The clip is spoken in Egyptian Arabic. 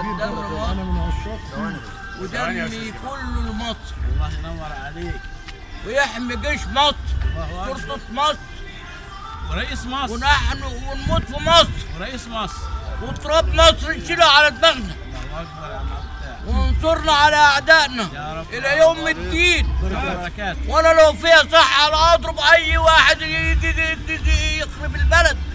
دم انا مصر من عشاق ودمي كله لمصر الله ينور عليك ويحمي جيش مصر الله أكبر. شرطة مصر ورئيس مصر ونحن ونموت في مصر ورئيس مصر وتراب مصر نشيله على دماغنا الله اكبر يا عم عبد الفتاح وانصرنا على اعدائنا يا رب الى يوم الدين بركاته وانا لو فيها صحة انا اضرب اي واحد يجي يجي- يجي يخرب البلد